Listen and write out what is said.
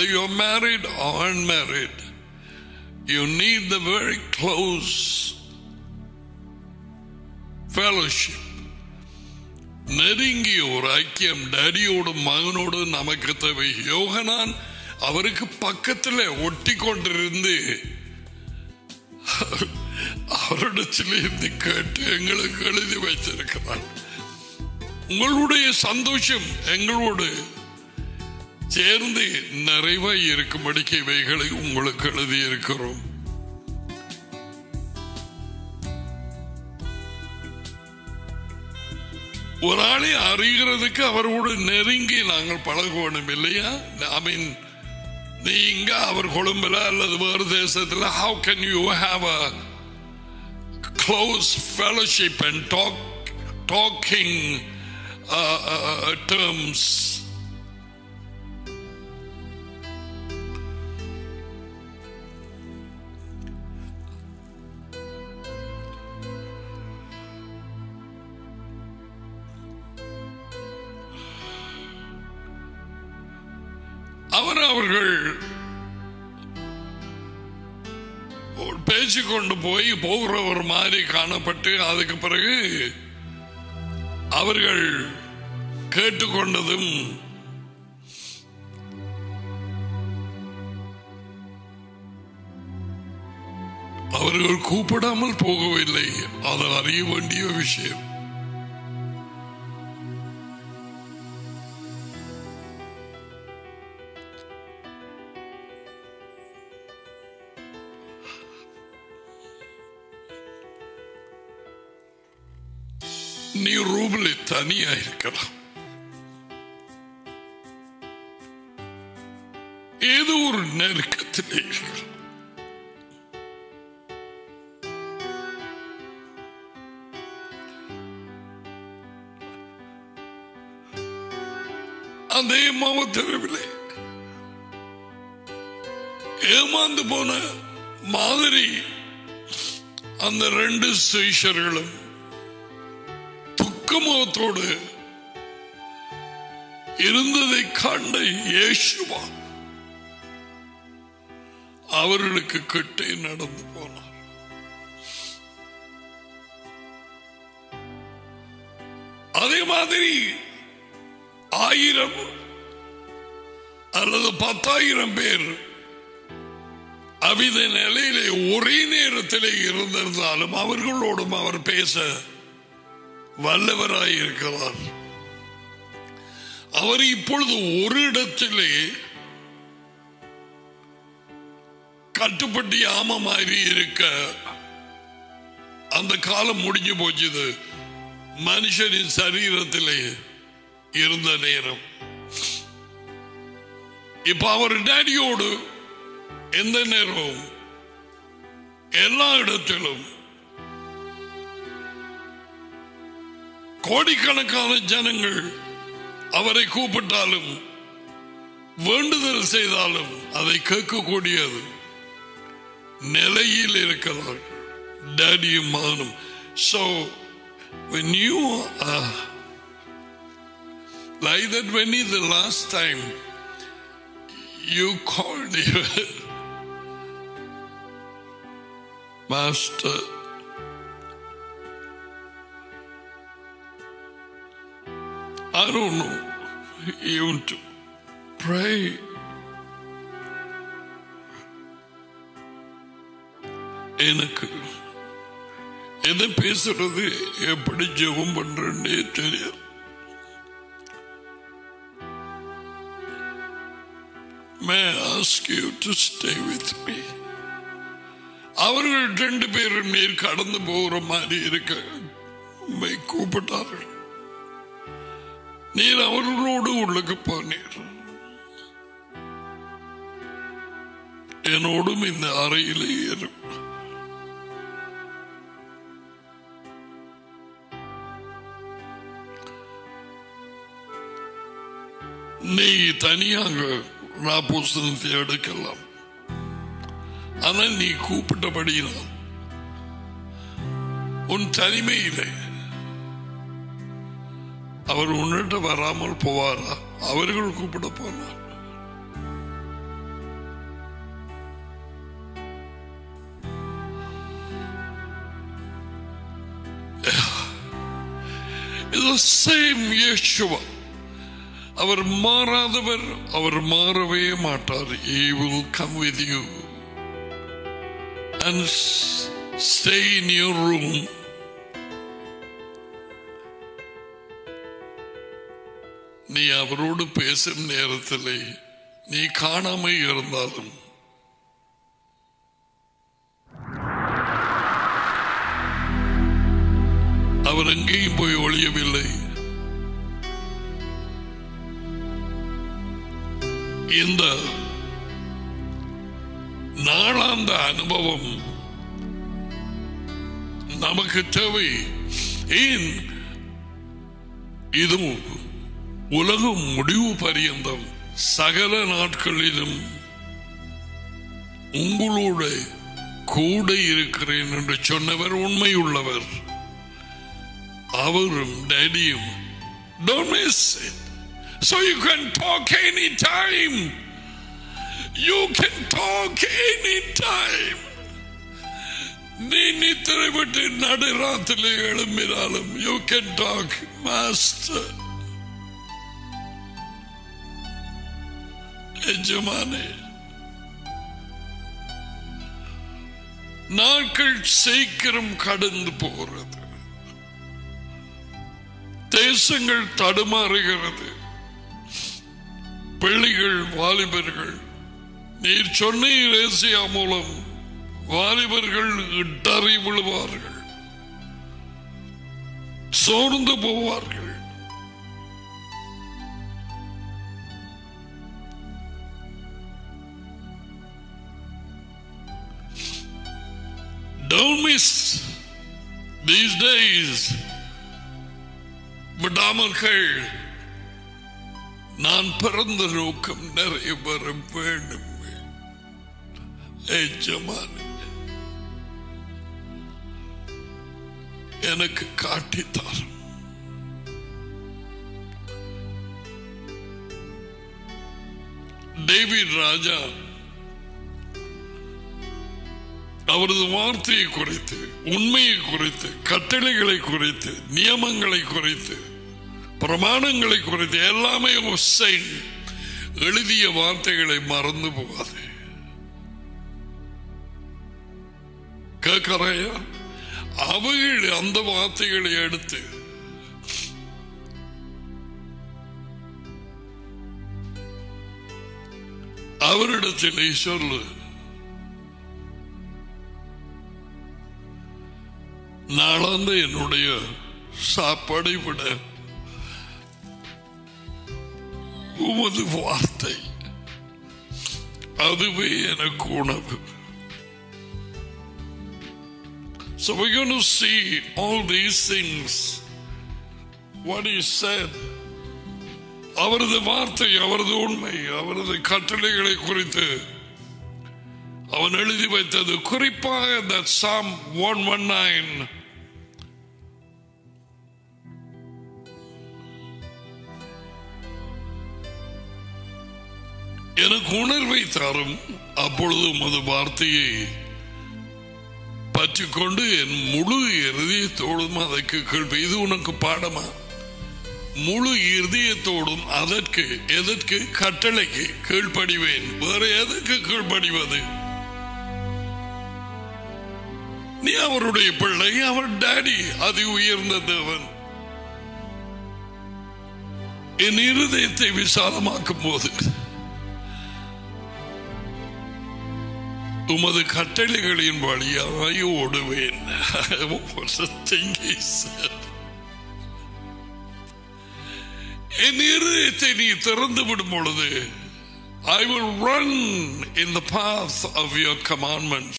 whether you're married or unmarried, you need the very close fellowship. நெருங்கிய ஒரு ஐக்கியம் டேடியோடும் மகனோடும் நமக்கு தேவை யோகனான் அவருக்கு பக்கத்தில் ஒட்டி கொண்டிருந்து அவரிடத்திலிருந்து கேட்டு எங்களுக்கு எழுதி வைத்திருக்கிறார் உங்களுடைய சந்தோஷம் எங்களோடு சேர்ந்து நிறைவாய் இருக்கும்படிக்கு இவைகளை உங்களுக்கு எழுதி இருக்கிறோம் ஒரு ஆளை அறிகிறதுக்கு அவரோடு நெருங்கி நாங்கள் பழகணும் இல்லையா ஐ மீன் நீ இங்க அவர் கொழும்புல அல்லது வேறு தேசத்துல how can you have a close fellowship and talk talking terms அவர் அவர்கள் பேச்சு கொண்டு போய் போகிறவர் மாதிரி காணப்பட்டு அதுக்கு பிறகு அவர்கள் கேட்டுக்கொண்டதும் அவர்கள் கூப்பிடாமல் போகவில்லை அது அறிய வேண்டிய விஷயம் நீ ரூபில் தனியா இருக்கலாம் ஏதோ ஒரு நெருக்கத்திலே இருக்கலாம் அதே மாவட்டவில்லை ஏமாந்து போன மாதிரி அந்த ரெண்டு சுயஷர்களும் துக்கமுகத்தோடு இருந்ததை கண்ட இயேசுவா அவர்களுக்கு கிட்டே நடந்து போனார் அதே மாதிரி ஆயிரம் அல்லது பத்தாயிரம் பேர் அவித நிலையிலே ஒரே நேரத்திலே இருந்திருந்தாலும் அவர்களோடும் அவர் பேச வல்லவராய் இருக்கிறார் அவர் இப்பொழுது ஒரு இடத்திலே கட்டுப்பட்டு ஆம மாதிரி இருக்க அந்த காலம் முடிஞ்சு போச்சுது மனுஷனின் சரீரத்திலே இருந்த நேரம் இப்ப அவர் டேடியோடு எந்த நேரம் எல்லா இடத்திலும் கோடிக்கணக்கான ஜனங்கள் அவரை கூப்பிட்டாலும் வேண்டுதல் செய்தாலும் அதை கேட்கக்கூடியது நிலையில் இருக்கிறார் டேடியும் மகனும் so when you uh, like that when is the last time you called your master I don't know even to pray எனக்கு எதை பேசுறது எப்படி ஜெபம் பண்றேன்னே தெரியாது May I ask you to stay with me? அவர்கள் ரெண்டு பேரும் நீர் கடந்து போகிற மாதிரி இருக்க உம்மை கூப்பிட்டார்கள் நீர் அவர்களோடு உள்ளுக்கு போனீர் என்னோடும் இந்த அறையிலே இரும் நீ தனியாக நான் புஸ்தகத்தை எடுக்கலாம் ஆனால் நீ கூப்பிட்டபடியினால் உன் தனிமையிலே அவர் உன்னிட்ட வராமல் போவாரா அவர்கள் கூப்பிட போனார் the same Yeshua. அவர் மாறாதவர் அவர் மாறவே மாட்டார் he will come with you and s- stay in your room நீ அவரோடு பேசும் நேரத்திலே நீ காணாம இருந்தாலும் அவர் எங்கேயும் போய் ஒழியவில்லை இந்த நாளாந்த அனுபவம் நமக்கு தேவை ஏன் இது உலகம் முடிவு பரியந்தம் சகல நாட்களிலும் உங்களோட கூட இருக்கிறேன் என்று சொன்னவர் உண்மை உள்ளவர் அவரும் டேடியும் Don't miss it. So you can talk anytime. You can talk anytime. நீ நித்திரை விட்டு நடுராத்திலே எழும்பினாலும் யூ கேன் டாக் மாஸ்டர் எஜமானே நாட்கள் சீக்கிரம் கடந்து போகிறது தேசங்கள் தடுமாறுகிறது பிள்ளைகள் வாலிபர்கள் நீர் சொன்னீர் ஏசியா மூலம் வாலிபர்கள் இடறி விழுவார்கள் சோர்ந்து போவார்கள் Don't miss these days. விடாமல் கேள் நான் பிறந்த நோக்கம் நிறைய வர வேண்டும் எஜமானே எனக்கு காட்டித்தார் டேவிட் ராஜா அவரது வார்த்தையை குறித்து உண்மையை குறித்து கட்டளைகளை குறித்து நியமங்களை குறித்து பிரமாணங்களை குறித்து எல்லாமே ஹுசைன் எழுதிய வார்த்தைகளை மறந்து போகாது கேட்கறையா அவைகள் அந்த வார்த்தைகளை எடுத்து அவரிடத்திலே சொல்லு நாளாந்த என்னுடைய சாப்பாடை விட உமது வார்த்தை அதுவே எனக்கு உணவு So we're going to see all these things. What he said. அவரது வார்த்தை அவரது உண்மை அவரது கட்டளைகளை குறித்து அவன் எழுதி வைத்தது குறிப்பாக இந்த சாம் ஒன் ஒன் நைன் எனக்கு உணர்வை தரும் அப்பொழுது உமது வார்த்தையை பற்றிக்கொண்டு என் முழு இருதயத்தோடும் அதற்கு கேள்வி இது உனக்கு பாடமா முழு இருதயத்தோடும் அதற்கு எதற்கு கட்டளைக்கு கீழ்ப்படிவேன் வேற எதற்கு கீழ்ப்படிவது நீ அவருடைய பிள்ளை அவர் டாடி அதி உயர்ந்த தேவன் என் இருதயத்தை விசாலமாக்கும் போது உமது கட்டளைகளின் வழியாய் ஓடுவேன் என் இருதயத்தை நீ திறந்து விடும் பொழுது I will run in the path of your commandments.